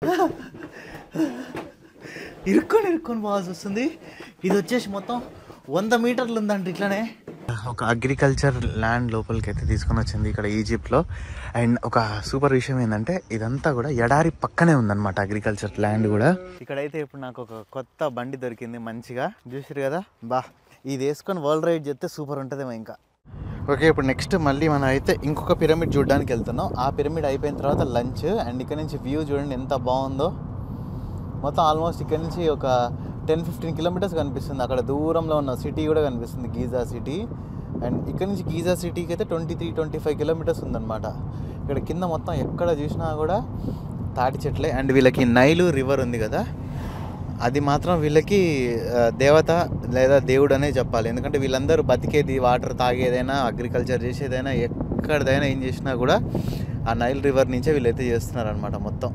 ఇరుక్కొని ఇరుక్కొని పోవాల్సి వస్తుంది ఇది వచ్చేసి మొత్తం వంద మీటర్లు ఉందంట ఇట్లానే ఒక అగ్రికల్చర్ ల్యాండ్ లోపలికి అయితే తీసుకొని వచ్చింది ఇక్కడ ఈజిప్ట్లో అండ్ ఒక సూపర్ విషయం ఏంటంటే ఇదంతా కూడా ఎడారి పక్కనే ఉందన్నమాట అగ్రికల్చర్ ల్యాండ్ కూడా ఇక్కడైతే ఇప్పుడు నాకు ఒక కొత్త బండి దొరికింది మంచిగా చూసారు కదా బా ఇది వేసుకొని వరల్డ్ రైడ్ చేస్తే సూపర్ ఉంటుందేమో ఇంకా ఓకే ఇప్పుడు నెక్స్ట్ మళ్ళీ మనం అయితే ఇంకొక పిరమిడ్ చూడడానికి వెళ్తున్నాం ఆ పిరమిడ్ అయిపోయిన తర్వాత లంచ్ అండ్ ఇక్కడ నుంచి వ్యూ చూడండి ఎంత బాగుందో మొత్తం ఆల్మోస్ట్ ఇక్కడ నుంచి ఒక టెన్ ఫిఫ్టీన్ కిలోమీటర్స్ కనిపిస్తుంది అక్కడ దూరంలో ఉన్న సిటీ కూడా కనిపిస్తుంది గీజా సిటీ అండ్ ఇక్కడ నుంచి గీజా సిటీకి అయితే twenty three twenty five kilometres ఉందన్నమాట ఇక్కడ కింద మొత్తం ఎక్కడ చూసినా కూడా తాటి చెట్లే అండ్ వీళ్ళకి నైలు రివర్ ఉంది కదా అది మాత్రం వీళ్ళకి ఆ, దేవత లేదా దేవుడు అనే చెప్పాలి ఎందుకంటే వీళ్ళందరూ బతికేది వాటర్ తాగేదైనా అగ్రికల్చర్ చేసేదైనా ఎక్కడిదైనా ఏం చేసినా కూడా ఆ నైల్ రివర్ నుంచే వీళ్ళైతే చేస్తున్నారు అనమాట మొత్తం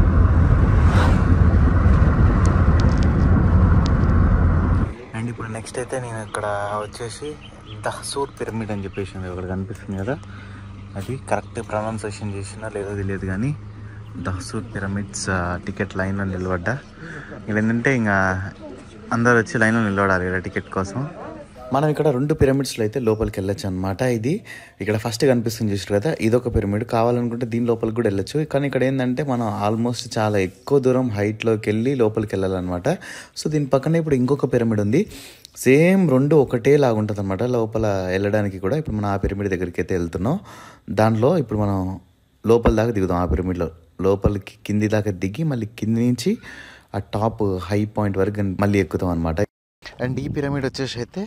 అండ్ ఇప్పుడు నెక్స్ట్ అయితే నేను ఇక్కడ వచ్చేసి దహసూర్ పిరమిడ్ అని చెప్పేసి ఉంది ఒకటి కనిపిస్తుంది కదా అది కరెక్ట్ ప్రొనౌన్సియేషన్ చేసినా లేదో తెలియదు కానీ దహసూర్ పిరమిడ్స్ టికెట్ లైన్లో నిలబడ్డా ఇక్కడ ఏంటంటే ఇంకా అందరు వచ్చి లైన్లో నిలబడాలి ఇక్కడ టికెట్ కోసం మనం ఇక్కడ రెండు పిరమిడ్స్లో అయితే లోపలికి వెళ్ళొచ్చు అనమాట ఇది ఇక్కడ ఫస్ట్ కనిపిస్తుంది చూసారు కదా ఇదొక పిరమిడ్ కావాలనుకుంటే దీని లోపలికి కూడా వెళ్ళొచ్చు కానీ ఇక్కడ ఏంటంటే మనం ఆల్మోస్ట్ చాలా ఎక్కువ దూరం హైట్లోకి వెళ్ళి లోపలికి వెళ్ళాలన్నమాట సో దీని పక్కనే ఇప్పుడు ఇంకొక పిరమిడ్ ఉంది సేమ్ రెండు ఒకటే లాగా ఉంటుంది అనమాట లోపల వెళ్ళడానికి కూడా ఇప్పుడు మనం ఆ పిరమిడ్ దగ్గరికి అయితే వెళ్తున్నాం దాంట్లో ఇప్పుడు మనం లోపల దాకా దిగుదాం ఆ పిరమిడ్లో లోపలికి కింది దాకా దిగి మళ్ళీ కింది నుంచి ఆ టాప్ హై పాయింట్ వరకు మళ్ళీ ఎక్కుతాం అనమాట అండ్ ఈ పిరమిడ్ వచ్చేసి అయితే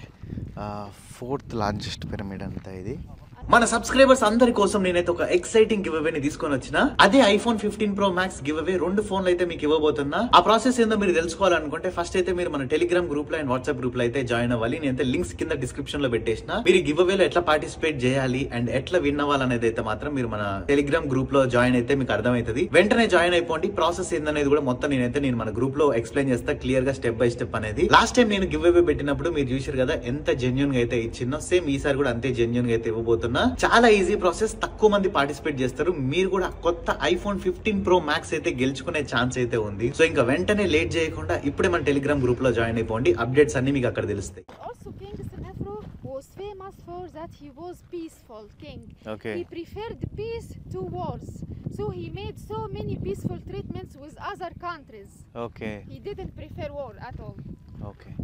ఫోర్త్ లార్జెస్ట్ పిరమిడ్ అంతా ఇది మన సబ్స్క్రైబర్స్ అందరి కోసం నేనైతే ఒక ఎక్సైటింగ్ గివ్ అవేని తీసుకొని వచ్చిన అదే iPhone fifteen pro max giveaway రెండు ఫోన్లు అయితే మీకు ఇవ్వబోతున్నా ఆ ప్రాసెస్ ఏందో మీరు తెలుసుకోవాలనుకుంటే ఫస్ట్ అయితే మీరు మన టెలిగ్రామ్ గ్రూప్ లో అండ్ వాట్సాప్ గ్రూప్ లో అయితే జాయిన్ అవ్వాలి నేనైతే లింక్స్ కింద డిస్క్రిప్షన్ లో పెట్టేసిన మీరు గివ్ అవేలో ఎట్లా పార్టిసిపేట్ చేయాలి అండ్ ఎట్లా విన్ అవ్వాలనేది అయితే మాత్రం మీరు మన టెలిగ్రామ్ గ్రూప్ లో జాయిన్ అయితే మీకు అర్థమవుతుంది వెంటనే జాయిన్ అయిపోండి ప్రాసెస్ ఏందనేది కూడా మొత్తం నేనైతే నేను మన గ్రూప్ లో ఎక్స్ప్లెయిన్ చేస్తా క్లియర్ గా స్టెప్ బై స్టెప్ అనేది లాస్ట్ టైం నేను గివ్ అవే పెట్టినప్పుడు మీరు చూసారు కదా ఎంత జెన్యున్ గా అయితే ఇచ్చినో సేమ్ ఈసారి కూడా అంతే జెన్యున్ గా అయితే ఇవ్వబోతున్నా చాలా ఈజీ ప్రాసెస్ తక్కువ మంది పార్టిసిపేట్ చేస్తారు మీరు కూడా కొత్త ఐఫోన్ ఫిఫ్టీన్ ప్రో మ్యాక్స్ అయితే గెలుచుకునే ఛాన్స్ అయితే ఉంది సో ఇంకా వెంటనే లేట్ చేయకుండా ఇప్పుడే మన టెలిగ్రామ్ గ్రూప్ లో జాయిన్ అయిపోండి అప్డేట్స్ అన్ని మీకు అక్కడ తెలుస్తాయి Also, King Senefro was famous for that he was peaceful king. Okay. He preferred peace to wars. So he made so many peaceful treatments with other countries. Okay He didn't prefer war at all. Okay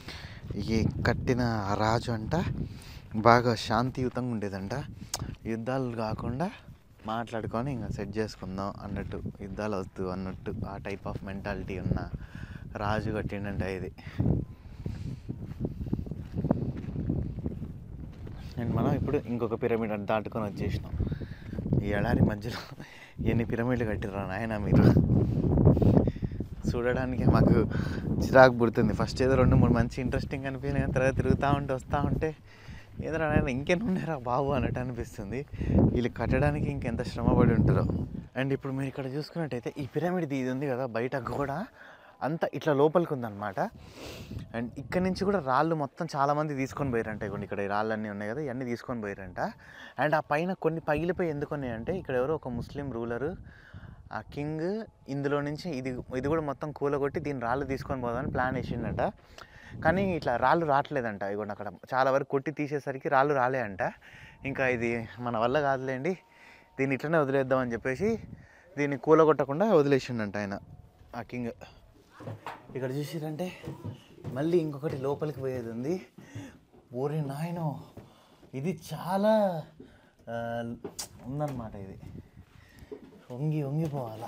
ఈ కట్టిన ఆ రాజు అంట బాగా శాంతియుతంగా ఉండేదంట యుద్ధాలు కాకుండా మాట్లాడుకొని ఇంకా సెట్ చేసుకుందాం అన్నట్టు యుద్ధాలు వద్దు అన్నట్టు ఆ టైప్ ఆఫ్ మెంటాలిటీ ఉన్న రాజు కట్టిండంట ఇది అండ్ మనం ఇప్పుడు ఇంకొక పిరమిడ్ అని దాటుకొని వచ్చేసినాం ఈ ఎడారి మధ్యలో ఎన్ని పిరమిడ్లు కట్టిర్రా నాయన మీరు చూడడానికి మాకు చిరాకు పుడుతుంది ఫస్ట్ ఏదో రెండు మూడు మంచి ఇంట్రెస్టింగ్ అనిపించిన తర్వాత తిరుగుతూ ఉంటే వస్తూ ఉంటే ఏదో నాయన ఇంకెన్ని ఉన్నారా బాబు అన్నట్టు అనిపిస్తుంది వీళ్ళు కట్టడానికి ఇంకెంత శ్రమ పడి ఉంటారో అండ్ ఇప్పుడు మీరు ఇక్కడ చూసుకున్నట్టయితే ఈ పిరమిడ్ ఇది ఉంది కదా బయట కూడా అంతా ఇట్లా లోపలికి ఉందన్నమాట అండ్ ఇక్కడ నుంచి కూడా రాళ్ళు మొత్తం చాలామంది తీసుకొని పోయారంట ఇగోండి ఇక్కడ ఈ రాళ్ళన్నీ ఉన్నాయి కదా ఇవన్నీ తీసుకొని పోయారంట అండ్ ఆ పైన కొన్ని పగిలిపోయి ఎందుకు ఉన్నాయంటే ఇక్కడ ఎవరో ఒక ముస్లిం రూలరు ఆ కింగ్ ఇందులో నుంచి ఇది ఇది కూడా మొత్తం కూలగొట్టి దీని రాళ్ళు తీసుకొని పోదామని ప్లాన్ వేసిండట కానీ ఇట్లా రాళ్ళు రావట్లేదంట ఇగోండి అక్కడ చాలా వరకు కొట్టి తీసేసరికి రాళ్ళు రాలే అంట ఇంకా ఇది మన వల్ల కాదులేండి దీన్ని ఇట్లనే వదిలేద్దామని చెప్పేసి దీన్ని కూలగొట్టకుండా వదిలేసిండంట ఆయన ఆ కింగ్ ఇక్కడ చూసిరంటే మళ్ళీ ఇంకొకటి లోపలికి పోయేది ఉంది ఓరి నాయనో ఇది చాలా ఆ, ఉందన్నమాట ఇది వంగి వంగిపోవాలా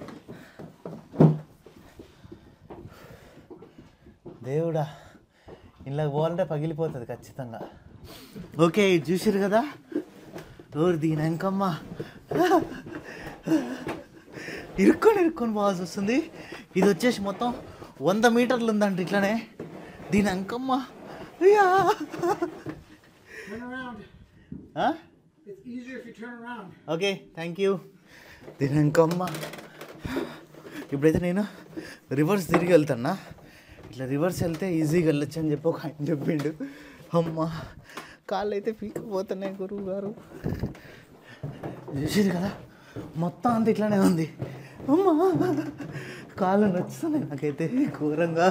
దేవుడా ఇంట్లోకి పోవాలంటే పగిలిపోతుంది ఖచ్చితంగా ఓకే ఇది చూసిరు కదా ఓరు దీని వెంకమ్మ ఇరుక్కొని ఇరుక్కొని పోవాల్సి వస్తుంది ఇది వచ్చేసి మొత్తం వంద మీటర్లు ఉందంట ఇట్లానే దీని అంకమ్మ అయ్యా Turn around. ఆ? It's easier if you turn around. Okay thank you దీని అంకమ్మ ఇప్పుడైతే నేను రివర్స్ తిరిగి వెళ్తానా ఇట్లా రివర్స్ వెళ్తే ఈజీగా వెళ్ళొచ్చు అని చెప్పి ఒక ఆయన చెప్పిండు అమ్మ కాళ్ళు అయితే పీకపోతున్నాయి గురువు గారు చూసేది కదా మొత్తం అంతా ఇట్లానే ఉంది అమ్మా కాళ్ళు నచ్చుతున్నాయి నాకైతే ఘోరంగా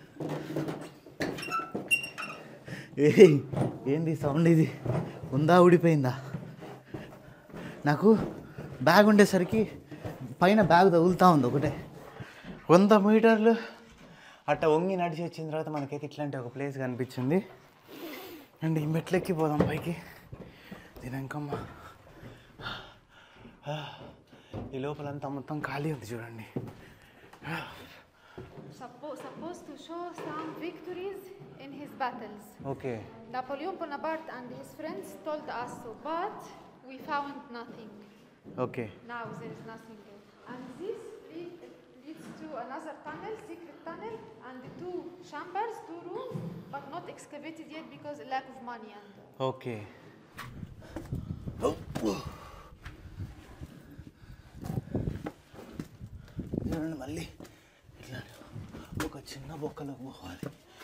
ఏయ్ ఏంది సౌండ్ ఇది ఉందా ఊడిపోయిందా నాకు బ్యాగ్ ఉండేసరికి పైన బ్యాగ్ తగులుతూ ఉంది ఒకటే వంద మీటర్లు అట్ట వంగి నడిచి వచ్చిన తర్వాత మనకైతే ఇట్లాంటి ఒక ప్లేస్ కనిపించింది అండ్ ఈ మెట్లెక్కి పోదాం పైకి దీనికమ్మ ఈ లోపలంతా మొత్తం ఖాళీ ఉంది చూడండి Suppo- supposed to show some victories in his battles. Okay Napoleon Bonaparte and his friends told us so, but we found nothing. Okay Now there is nothing there. And this lead, leads to another tunnel, secret tunnel, and two chambers, two rooms, but not excavated yet because lack of money. And okay చూడండి మళ్ళీ ఇట్లా ఒక చిన్న బొక్కలోకి పోవాలి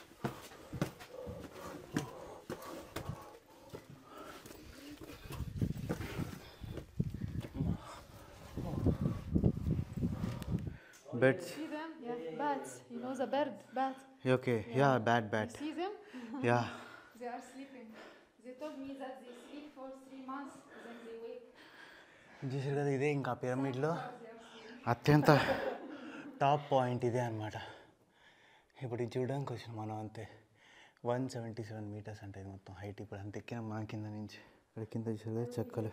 bats see them? Yeah, bats. You know the bird, bat. Okay yeah bat You bat see them? Yeah They are sleeping. They told me that they sleep for three months, then they wake. చూసారు కదా ఇదే ఇంకా పిరమిడ్లో అత్యంత top point ఇదే అనమాట ఇప్పుడు ఇది చూడడానికి వచ్చిన మనం అంతే వన్ సెవెంటీ సెవెన్ మీటర్స్ అంటే ఇది మొత్తం హైట్ ఇప్పుడు అంత ఎక్కిన మన కింద నుంచి ఇక్కడ కింద చూసారు కదా చెక్కలు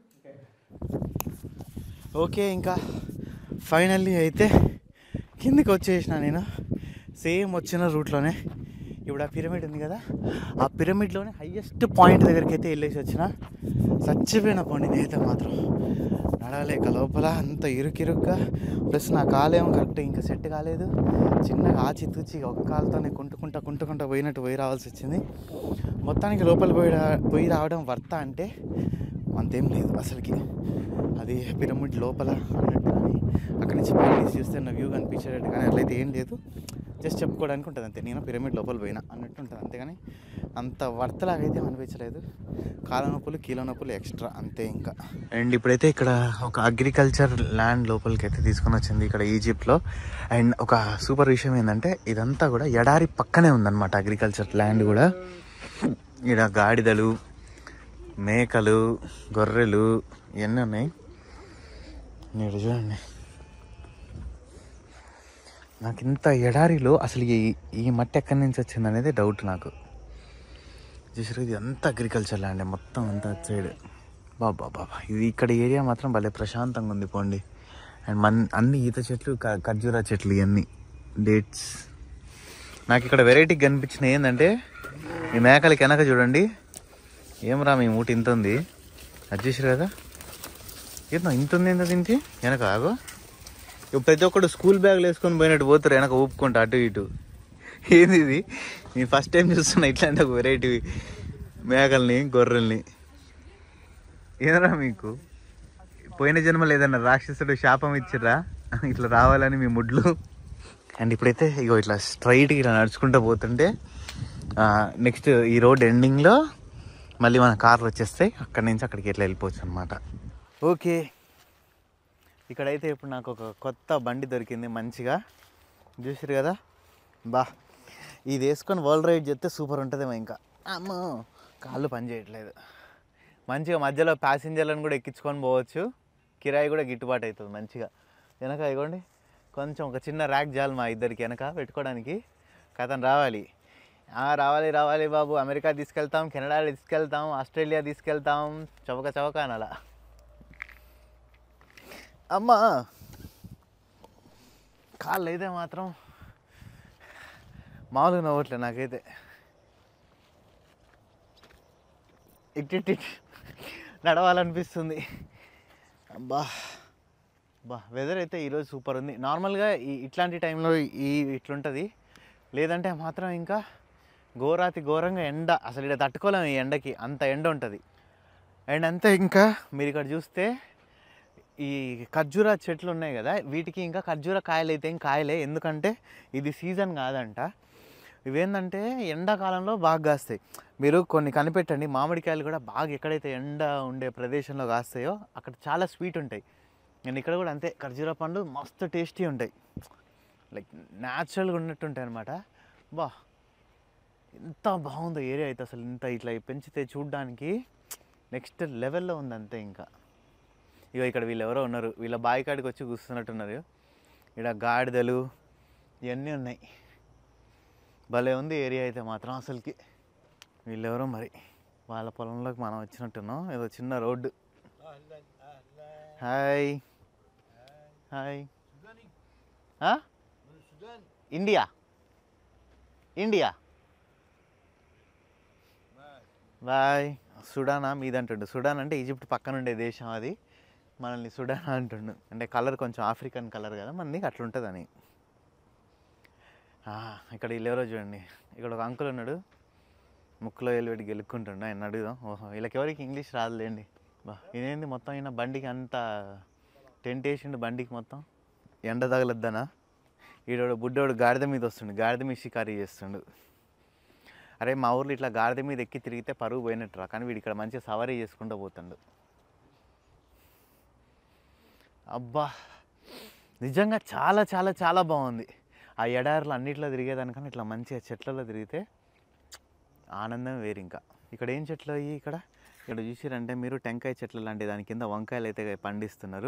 ఓకే ఇంకా ఫైనల్లీ అయితే కిందికి వచ్చేసిన నేను సేమ్ వచ్చిన రూట్లోనే ఇప్పుడు ఆ పిరమిడ్ ఉంది కదా ఆ పిరమిడ్లోనే హయ్యెస్ట్ పాయింట్ దగ్గరికి అయితే వెళ్ళేసి వచ్చిన చచ్చిపోయిన పోండి నేనైతే మాత్రం నడవలేక లోపల అంత ఇరుకిరుగ్గా ప్లస్ నా కాలేమో కరెక్ట్ ఇంకా సెట్ కాలేదు చిన్నగా ఆచి తూచి ఒక కాలుతోనే కుంటుకుంటా కుంటుకుంటా పోయినట్టు పోయి రావాల్సి వచ్చింది మొత్తానికి లోపల పోయి రా- పోయి రావడం వర్త అంటే అంతేం లేదు అసలుకి అది పిరమిడ్ లోపల అన్నట్టు కానీ అక్కడి నుంచి పైన చూస్తే నా వ్యూ కనిపించేటట్టు కానీ అట్లయితే ఏం లేదు జస్ట్ చెప్పుకోవడానికి ఉంటుంది అంతే నేను పిరమిడ్ లోపల పోయినా అన్నట్టు ఉంటుంది అంతేగాని అంత వర్తలాగైతే అనిపించలేదు కాళ్ళ నొప్పులు కీలో నొప్పులు ఎక్స్ట్రా అంతే ఇంకా అండ్ ఇప్పుడైతే ఇక్కడ ఒక అగ్రికల్చర్ ల్యాండ్ లోపలికి అయితే తీసుకొని వచ్చింది ఇక్కడ ఈజిప్ట్లో అండ్ ఒక సూపర్ విషయం ఏంటంటే ఇదంతా కూడా ఎడారి పక్కనే ఉందన్నమాట అగ్రికల్చర్ ల్యాండ్ కూడా ఇక్కడ గాడిదలు మేకలు గొర్రెలు ఇవన్నీ ఉన్నాయి మీరు చూడండి నాకు ఇంత ఎడారిలో అసలు ఈ ఈ మట్టి ఎక్కడి నుంచి వచ్చింది అనేది డౌట్ నాకు చూసారు ఇది అంతా అగ్రికల్చర్ ల్యాండ్ మొత్తం అంతా అటు సైడ్ బాబా బాబా ఇది ఇక్కడ ఏరియా మాత్రం భలే ప్రశాంతంగా ఉంది పోండి అండ్ మన్ అన్ని ఈత చెట్లు క- ఖర్జూరా చెట్లు ఇవన్నీ డేట్స్ నాకు ఇక్కడ వెరైటీ కనిపించిన ఏంటంటే ఈ మేకలకి వెనక చూడండి ఏమరా మీ మూట ఇంత ఉంది అది చూసారు కదా ఏంటో ఇంత ఉంది ఎంత దీనికి వెనక ఆగో ఇప్పుడు ప్రతి ఒక్కడు స్కూల్ బ్యాగ్లు వేసుకొని పోయినట్టు పోతారు వెనక ఊపుకుంటా అటు ఇటు ఏంది ఇది నేను ఫస్ట్ టైం చూస్తున్నా ఇట్లాంటి ఒక వెరైటీ మేకల్ని గొర్రెల్ని ఏదరా మీకు పోయిన జన్మలో ఏదన్నా రాక్షసుడు శాపం ఇచ్చిర్రా ఇట్లా రావాలని మీ ముడ్లు అండ్ ఇప్పుడైతే ఇగో ఇట్లా స్ట్రైట్గా ఇట్లా నడుచుకుంటూ పోతుంటే నెక్స్ట్ ఈ రోడ్ ఎండింగ్లో మళ్ళీ మన కార్లు వచ్చేస్తాయి అక్కడి నుంచి అక్కడికి ఎట్లా వెళ్ళిపోవచ్చు అనమాట ఓకే ఇక్కడైతే ఇప్పుడు నాకు ఒక కొత్త బండి దొరికింది మంచిగా చూసారు కదా బా ఇది వేసుకొని వరల్డ్ రైడ్ చేస్తే సూపర్ ఉంటుందేమో ఇంకా అమ్మో కాళ్ళు పని చేయట్లేదు మంచిగా మధ్యలో ప్యాసింజర్లను కూడా ఎక్కించుకొని పోవచ్చు కిరాయి కూడా గిట్టుబాటు అవుతుంది మంచిగా వెనక ఇగోండి కొంచెం ఒక చిన్న ర్యాక్ జాలు మా ఇద్దరికి వెనక పెట్టుకోవడానికి కథను రావాలి ఆ, రావాలి రావాలి బాబు అమెరికా తీసుకెళ్తాం కెనడా తీసుకెళ్తాం ఆస్ట్రేలియా తీసుకెళ్తాం చవక చవక అనాల అమ్మా కాళ్ళు అయితే మాత్రం మామూలుగా నవ్వట్లే నాకైతే ఇట్టి నడవాలనిపిస్తుంది అబ్బా బా వెదర్ అయితే ఈరోజు సూపర్ ఉంది నార్మల్గా ఈ ఇట్లాంటి టైంలో ఈ ఇట్లుంటుంది లేదంటే మాత్రం ఇంకా ఘోరాతి ఘోరంగా ఎండ అసలు ఇక్కడ తట్టుకోలేము ఈ ఎండకి అంత ఎండ ఉంటుంది అండ్ అంతే ఇంకా మీరు ఇక్కడ చూస్తే ఈ ఖర్జూరా చెట్లు ఉన్నాయి కదా వీటికి ఇంకా ఖర్జూర కాయలు అయితే ఏం కాయలే ఎందుకంటే ఇది సీజన్ కాదంట ఇవేంటంటే ఎండాకాలంలో బాగా కాస్తాయి మీరు కొన్ని కనిపెట్టండి మామిడికాయలు కూడా బాగా ఎక్కడైతే ఎండ ఉండే ప్రదేశంలో కాస్తాయో అక్కడ చాలా స్వీట్ ఉంటాయి అండ్ ఇక్కడ కూడా అంతే ఖర్జూరా పండ్లు మస్తు టేస్టీ ఉంటాయి లైక్ న్యాచురల్గా ఉన్నట్టు ఉంటాయి అనమాట బా ఎంత బాగుందో ఏరియా అయితే అసలు ఇంత ఇట్లా పెంచితే చూడ్డానికి నెక్స్ట్ లెవెల్లో ఉంది అంతే ఇంకా ఇగో ఇక్కడ వీళ్ళు ఎవరో ఉన్నారు వీళ్ళ బావి కాడికి వచ్చి కూర్చున్నట్టున్నారు ఇక్కడ గాడిదలు ఇవన్నీ ఉన్నాయి భలే ఉంది ఏరియా అయితే మాత్రం అసలుకి వీళ్ళెవరో మరి వాళ్ళ పొలంలోకి మనం వచ్చినట్టున్నాం ఏదో చిన్న రోడ్డు హాయ్ హాయ్ ఆ? ఇండియా ఇండియా బాయ్ సుడానా మీదంటుండు సుడాన్ అంటే ఈజిప్ట్ పక్కన ఉండే దేశం అది మనల్ని సుడానా అంటుండు అంటే కలర్ కొంచెం ఆఫ్రికన్ కలర్ కదా మనది అట్లుంటుందని ఆ, ఇక్కడ వీళ్ళెవరో చూడండి ఇక్కడ ఒక అంకుల్ ఉన్నాడు ముక్కులో వెళ్ళి పెట్టి గెలుక్కుంటుండు ఆయన అడుగుదాం ఓహో వీళ్ళకి ఎవరికి ఇంగ్లీష్ రాదులేండి బా ఇదేంది మొత్తం ఈయన బండికి అంత టెంట్ వేసిండు బండికి మొత్తం ఎండ తగలొద్దనా ఈడోడు బుడ్డోడు గాడిద మీద వస్తుండు గాడిద మీద షికారీ చేస్తుండు అరే మా ఊర్లో ఇట్లా గాడిద మీద ఎక్కి తిరిగితే పరుగు పోయినట్టురా కానీ వీడు ఇక్కడ మంచిగా సవారీ చేసుకుంటూ పోతుండు అబ్బా నిజంగా చాలా చాలా చాలా బాగుంది ఆ ఎడారిలో అన్నిట్లో తిరిగేదానికన్నా ఇట్లా మంచిగా చెట్లలో తిరిగితే ఆనందం వేరు ఇంకా ఇక్కడ ఏం చెట్లు అయ్యి ఇక్కడ ఇక్కడ చూసిరంటే మీరు టెంకాయ చెట్లు లాంటి దాని కింద వంకాయలు అయితే పండిస్తున్నారు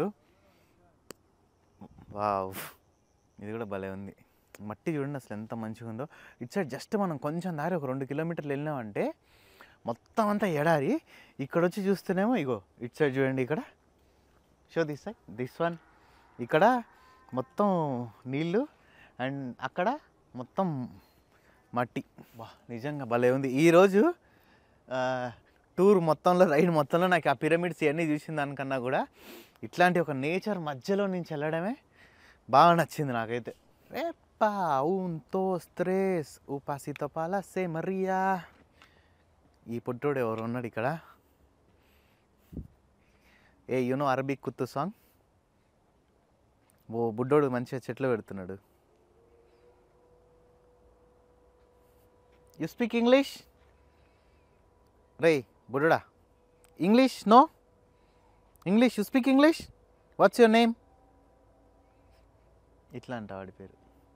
వావ్ ఇది కూడా భలే ఉంది మట్టి చూడండి అసలు ఎంత మంచిగా ఉందో ఇటు సైడ్ జస్ట్ మనం కొంచెం దారి ఒక రెండు కిలోమీటర్లు వెళ్ళినామంటే మొత్తం అంతా ఎడారి ఇక్కడ వచ్చి చూస్తేనేమో ఇగో ఇటు సైడ్ చూడండి ఇక్కడ show this side this one ఇక్కడ మొత్తం నీళ్ళు అండ్ అక్కడ మొత్తం మట్టి వా నిజంగా భలే ఉంది ఈరోజు ఆ, టూర్ మొత్తంలో రైడ్ మొత్తంలో నాకు ఆ పిరమిడ్స్ ఇవన్నీ చూసిన దానికన్నా కూడా ఇట్లాంటి ఒక నేచర్ మధ్యలో నుంచి వెళ్ళడమే బాగా నచ్చింది నాకైతే రేపా తో స్ట్రెస్ ఉపాసిత పాలసే మరియా ఈ పుట్టోడు ఎవరు ఉన్నాడు ఇక్కడ ఏ యూనో అరబిక్ కుత్తు సాంగ్ ఓ బుడ్డోడు మంచిగా చెట్లు పెడుతున్నాడు యు స్పీక్ ఇంగ్లీష్ రే బుడ్డా English no English you speak English what's your name ఇట్లా అంట వాడి పేరు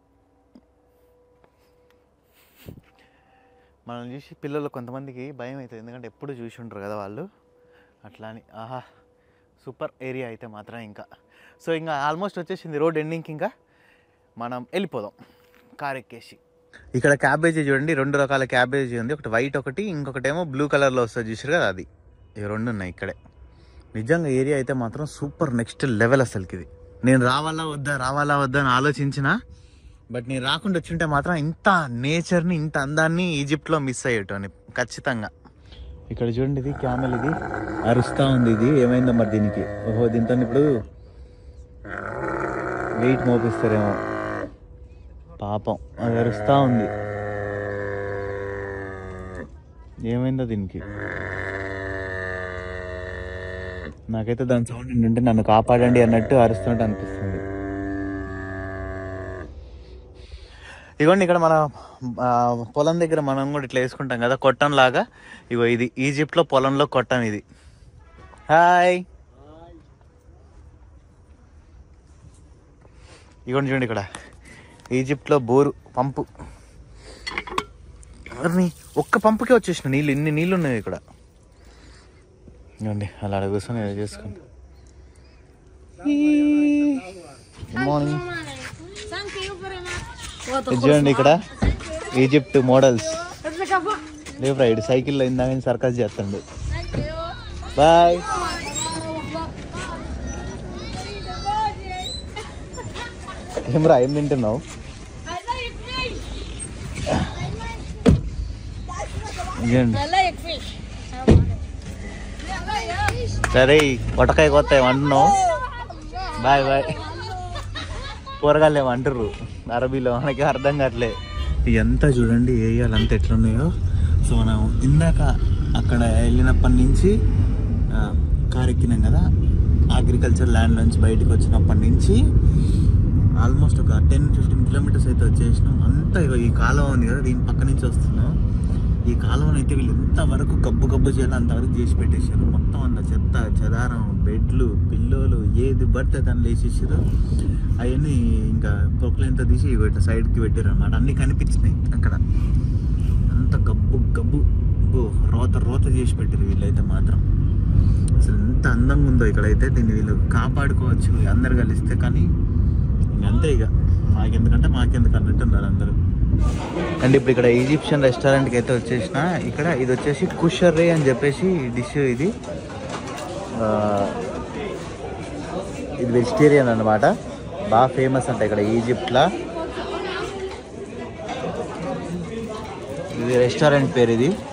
మనల్ని చూసి పిల్లలు కొంతమందికి భయం అవుతుంది ఎందుకంటే ఎప్పుడు చూసి ఉంటారు కదా వాళ్ళు అట్లా అని ఆహా సూపర్ ఏరియా అయితే మాత్రం ఇంకా సో ఇంకా ఆల్మోస్ట్ వచ్చేసింది రోడ్ ఎండింగ్కి ఇంకా మనం వెళ్ళిపోదాం కార్ ఎక్కేసి ఇక్కడ క్యాబేజీ చూడండి రెండు రకాల క్యాబేజీ ఉంది ఒకటి వైట్ ఒకటి ఇంకొకటేమో బ్లూ కలర్లో వస్తుంది చూసారు కదా అది ఇవి రెండు ఉన్నాయి ఇక్కడే నిజంగా ఏరియా అయితే మాత్రం సూపర్ నెక్స్ట్ లెవెల్ అసలుకి ఇది నేను రావాలా వద్దా రావాలా వద్దా అని ఆలోచించిన బట్ నేను రాకుండా వచ్చింటే మాత్రం ఇంత నేచర్ని ఇంత అందాన్ని ఈజిప్ట్లో మిస్ అయ్యేటోని ఖచ్చితంగా ఇక్కడ చూడండి ఇది క్యామెల్ ఇది అరుస్తా ఉంది ఇది ఏమైందో మరి దీనికి ఓహో దీంతో ఇప్పుడు వెయిట్ మోపిస్తారేమో పాపం అది అరుస్తా ఉంది ఏమైందో దీనికి నాకైతే దాని సౌండ్ ఏంటంటే నన్ను కాపాడండి అన్నట్టు అరుస్తున్నట్టు అనిపిస్తుంది ఇగోండి ఇక్కడ మన ఆ, పొలం దగ్గర మనం కూడా ఇట్లా వేసుకుంటాం కదా కొట్టం లాగా ఇగో ఇది ఈజిప్ట్లో పొలంలో కొట్టం ఇది హాయ్ ఇగోండి చూడండి ఇక్కడ ఈజిప్ట్లో బోరు పంపు ఎవరిని ఒక్క పంపుకే వచ్చేసిన నీళ్ళు ఇన్ని నీళ్ళు ఉన్నాయి ఇక్కడ ఇవ్వండి అలా అక్కడ కూర్చొని ఏదో చేసుకోండి good morning Thank you very much. ఇది చూడండి ఇక్కడ ఈజిప్ట్ మోడల్స్ లేవు రైడ్ సైకిల్లో ఇందాక సర్కస్ చేస్తాడు Thank you. బాయ్ ఏమ్రా ఏం తింటున్నావు I like fish. ఇదేంటి I like fish. సరే పొటకాయ కొత్త ఏమంటున్నావు బాయ్ బాయ్ కూరగాయలు ఏమంటారు అరబీలో మనకి అర్థం కావట్లే ఎంత చూడండి ఏరియాలు అంతా ఎట్లున్నాయో సో మనం ఇందాక అక్కడ వెళ్ళినప్పటి నుంచి ఆ, కార్ ఎక్కినాం కదా అగ్రికల్చర్ ల్యాండ్ నుంచి బయటకు వచ్చినప్పటి నుంచి ఆల్మోస్ట్ ఒక టెన్ ఫిఫ్టీన్ కిలోమీటర్స్ అయితే వచ్చేసినాం అంతా ఇగో ఈ కాలువ ఉంది కదా దీని పక్క నుంచి వస్తున్నాం ఈ కాలంలో అయితే వీళ్ళు ఎంతవరకు గబ్బు గబ్బు చేయాలో అంతవరకు చేసి పెట్టేశారు మొత్తం అంత చెత్త చెదారం బెడ్లు పిల్లోలు ఏది పడితే దాన్ని వేసేసారు అవన్నీ ఇంకా పొక్కలంతా తీసి ఇటు సైడ్కి పెట్టారు అనమాట అన్నీ కనిపించినాయి అక్కడ అంత గబ్బు గబ్బు బో, రోత రోత చేసి పెట్టారు వీళ్ళైతే మాత్రం అసలు ఎంత అందంగా ఉందో ఇక్కడైతే దీన్ని వీళ్ళు కాపాడుకోవచ్చు అందరు కలిస్తే కానీ ఇంక అంతే ఇక మాకెందుకంటే మాకెందుకు అన్నట్టు ఉన్నారు అందరూ అండ్ ఇప్పుడు ఇక్కడ ఈజిప్షియన్ రెస్టారెంట్కి అయితే వచ్చేసిన ఇక్కడ ఇది వచ్చేసి కుషర్రీ అని చెప్పేసి డిష్ ఇది ఆ, ఇది వెజిటేరియన్ అన్నమాట బాగా ఫేమస్ అంట ఇక్కడ ఈజిప్ట్లో ఇది రెస్టారెంట్ పేరు ఇది